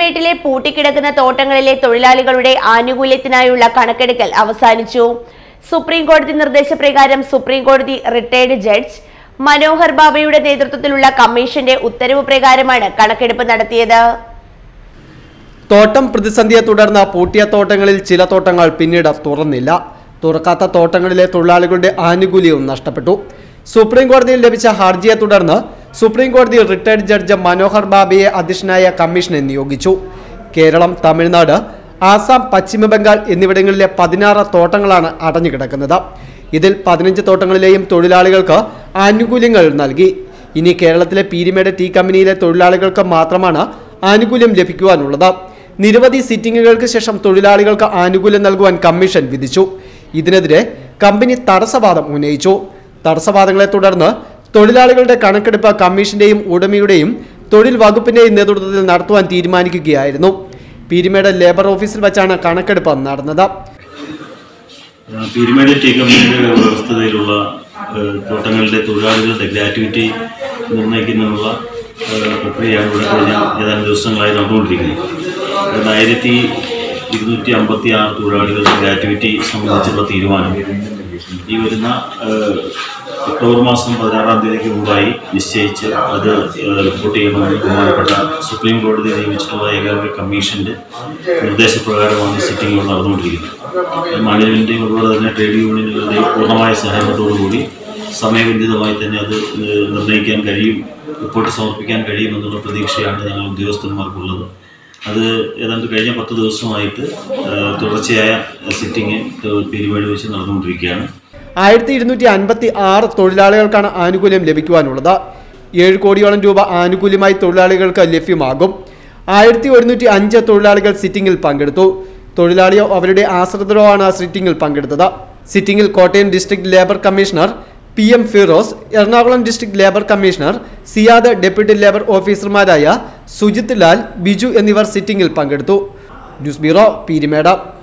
പീരുമേട്ടിലെ പൂട്ടിക്കിടക്കുന്ന തോട്ടങ്ങളിലെ തൊഴിലാളികളുടെ ആനുകൂല്യത്തിനായുള്ള കണക്കെടുക്കൽ അവസാനിച്ചു സുപ്രീം കോടതി നിർദ്ദേശപ്രകാരം സുപ്രീം കോടതി റിട്ടയർഡ് ജഡ്ജ് മനോഹർ ബാബയുടെ നേതൃത്വത്തിലുള്ള കമ്മീഷന്റെ ഉത്തരവ് പ്രകാരമാണ് കണക്കെടുപ്പ് നടത്തിയത് തോട്ടം പ്രതിസന്ധിയെ തുടർന്ന് പൂട്ടിയ തോട്ടങ്ങളിൽ ചില തോട്ടങ്ങൾ പിന്നീട് തുറന്നില്ല തുറക്കാത്ത തോട്ടങ്ങളിലെ തൊഴിലാളികളുടെ ആനുകൂല്യവും നഷ്ടപ്പെട്ടു സുപ്രീം കോടതിയിൽ ലഭിച്ച ഹർജിയെ തുടർന്ന് സുപ്രീം കോടതി റിട്ടയർഡ് ജഡ്ജ് മനോഹർ ബാബയെ അധ്യക്ഷനായ കമ്മീഷനെ നിയോഗിച്ചു കേരളം തമിഴ്നാട് ആസാം പശ്ചിമ ബംഗാൾ എന്നിവിടങ്ങളിലെ പതിനാറ് തോട്ടങ്ങളാണ് അടഞ്ഞുകിടക്കുന്നത് ഇതിൽ പതിനഞ്ച് തോട്ടങ്ങളിലെയും തൊഴിലാളികൾക്ക് ആനുകൂല്യങ്ങൾ നൽകി ഇനി കേരളത്തിലെ പീരിമേട് ടീ കമ്പനിയിലെ തൊഴിലാളികൾക്ക് മാത്രമാണ് ആനുകൂല്യം ലഭിക്കുവാനുള്ളത് നിരവധി സിറ്റിംഗുകൾക്ക് ശേഷം തൊഴിലാളികൾക്ക് ആനുകൂല്യം നൽകുവാൻ കമ്മീഷൻ വിധിച്ചു ഇതിനെതിരെ കമ്പനി തടസ്സവാദം ഉന്നയിച്ചു തടസ്സവാദങ്ങളെ തുടർന്ന് തൊഴിലാളികളുടെ കണക്കെടുപ്പ് കമ്മീഷന്റെയും ഉടമയുടെയും തൊഴിൽ വകുപ്പിന്റെയും നേതൃത്വത്തിൽ നടത്തുവാൻ തീരുമാനിക്കുകയായിരുന്നു പീരിമേട് ലേബർ ഓഫീസിൽ വെച്ചാണ് കണക്കെടുപ്പ് നടന്നത് പീരുമേട് ടീ കമ്പനിയുടെ വ്യവസ്ഥതയിലുള്ള ഏഹ്, തോട്ടങ്ങളിലെ തൊഴിലാളികളുടെ ഗ്രാറ്റുവിറ്റി നിർണ്ണയിക്കുന്നതിനുള്ള ഏഹ്, പ്രക്രിയയാണ് ഇവിടെ കഴിഞ്ഞ ഏതാനും ദിവസങ്ങളായി നടന്നുകൊണ്ടിരിക്കുന്നത് രണ്ടായിരത്തി ഇരുന്നൂറ്റി അമ്പത്തി ആറ് തൊഴിലാളികളുടെ ഗ്രാറ്റുവിറ്റി സംബന്ധിച്ചുള്ള തീരുമാനം ഈ വരുന്ന ഏഹ്, ഒക്ടോബർ മാസം പതിനാറാം തീയതിക്ക് മുമ്പായി നിശ്ചയിച്ച് അത് ഏഹ്, റിപ്പോർട്ട് ചെയ്യണമെന്ന് ബഹുമാനപ്പെട്ട സുപ്രീം കോടതി നിയമിച്ചിട്ടുള്ള ഏകാഗ്ര കമ്മീഷന്റെ നിർദ്ദേശപ്രകാരമാണ് സിറ്റിംഗുകൾ നടന്നുകൊണ്ടിരിക്കുന്നത് മാനേജ്മെന്റിന്റെയും അതുപോലെ തന്നെ ട്രേഡ് യൂണിയനുകളുടെയും പൂർണ്ണമായ സഹകരണത്തോടുകൂടി സമയബന്ധിതമായി തന്നെ അത് ഏഹ്, നിർണ്ണയിക്കാൻ കഴിയും റിപ്പോർട്ട് സമർപ്പിക്കാൻ കഴിയുമെന്നുള്ള പ്രതീക്ഷയാണ് ഞങ്ങൾ ഉദ്യോഗസ്ഥന്മാർക്കുള്ളത് അത് ഏതാണ്ട് കഴിഞ്ഞ പത്ത് ദിവസമായിട്ട് ഏഹ്, തുടർച്ചയായ സിറ്റിംഗ് പെരുമാടി വെച്ച് നടന്നുകൊണ്ടിരിക്കുകയാണ് ആയിരത്തി ഇരുന്നൂറ്റി അൻപത്തി ആറ് തൊഴിലാളികൾക്കാണ് ആനുകൂല്യം ലഭിക്കുവാനുള്ളത് ഏഴ് കോടിയോളം രൂപ ആനുകൂല്യമായി തൊഴിലാളികൾക്ക് ലഭ്യമാകും ആയിരത്തി ഒരുന്നൂറ്റി അഞ്ച് തൊഴിലാളികൾ സിറ്റിംഗിൽ പങ്കെടുത്തു തൊഴിലാളിയോ അവരുടെ ആശ്രിതരോ ആണ് സിറ്റിംഗിൽ പങ്കെടുത്തത് സിറ്റിംഗിൽ Kottayam district labour commissioner P M Firoz Ernakulam district labour commissioner Siyad deputy labour ഓഫീസർമാരായ സുജിത് ലാൽ ബിജു എന്നിവർ സിറ്റിംഗിൽ പങ്കെടുത്തു ന്യൂസ് ബ്യൂറോ പീരിമേട